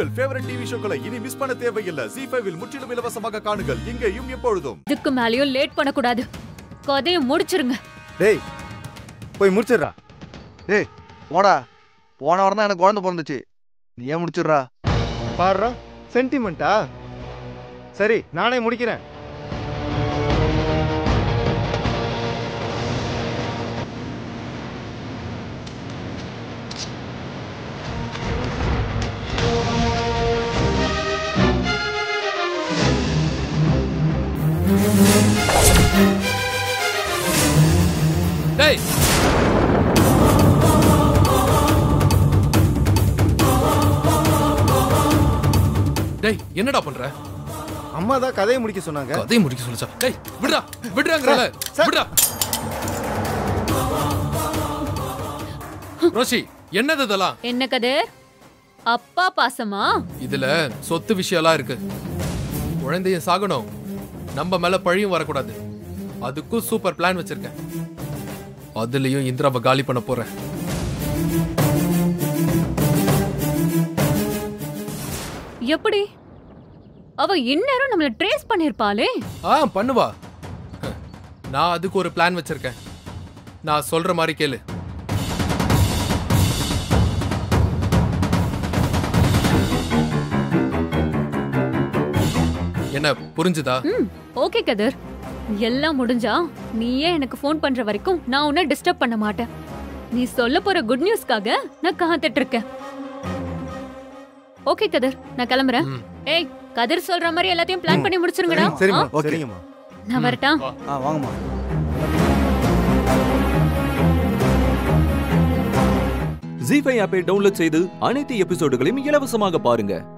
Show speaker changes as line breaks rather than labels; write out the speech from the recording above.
உங்கள் favourite TV ஷோக்களை இனி miss பண்ண தேவையில்லை ஜி ஃபைவில் முற்றிலும் இலவசமாக காணுங்கள் இங்கேயும் எப்பொழுதும்
இதுக்கு மேலயும் லேட் பண்ணக்கூடாது கதையை முடிச்சிருங்க
டேய் போய் முடிச்சிடுறா
ஏய் போடா போன வாரம் தான் எனக்கு குழந்தை பிறந்துச்சு நீ ஏன் முடிச்சிடுறா
பாடுறா சென்டிமெண்ட்டா சரி நானே முடிக்கிறேன்
டேய் டேய் என்னடா பண்ற
அம்மா தான் கதையை முடிக்க சொன்னாங்க
கதையை முடிக்க சொல்லுச்சா டேய் விடுடா விடுறாங்கறல
சார்.
விடுடா ரோஷி என்னது இதெல்லாம்
என்ன கதிர் அப்பா பாசமா
இதுல சொத்து விஷயம்லாம் இருக்கு குழந்தைய சாகணும் நம்ம மேல பழியும் வரக்கூடாது அதுக்கும் சூப்பர் பிளான் வச்சிருக்கேன் அதுலயும் இந்திராவை காலி பண்ண போறேன்
எப்படி அவ இந்நேரம் நம்மள ட்ரேஸ் பண்ணிருப்பாளே
ஆ பண்ணுவா நான் அதுக்கு ஒரு பிளான் வச்சிருக்கேன் நான் சொல்ற மாதிரி கேளு என்ன புரிஞ்சுதா
ம் ஓகே கதிர் எல்லாம் முடிஞ்சா நீயே எனக்கு ஃபோன் பண்ற வரைக்கும் நான் உன்னை டிஸ்டர்ப் பண்ண மாட்டேன் நீ சொல்ல போற குட் நியூஸ்க்காக நான் காத்துட்டு இருக்கேன் ஓகே கதிர் நான் கிளம்புறேன்
ம்.
ஏய் கதிர் சொல்ற மாதிரி எல்லாத்தையும் பிளான் பண்ணி முடிச்சிருங்கடா
சரிம்மா
ஆ?
சரிங்கம்மா
நான் வரட்டா
ஆ வாங்கம்மா
ஜி ஃபைவ் ஆப்பை டவுன்லோட் செய்து அனைத்து எபிசோடுகளையும் இலவசமாக பாருங்க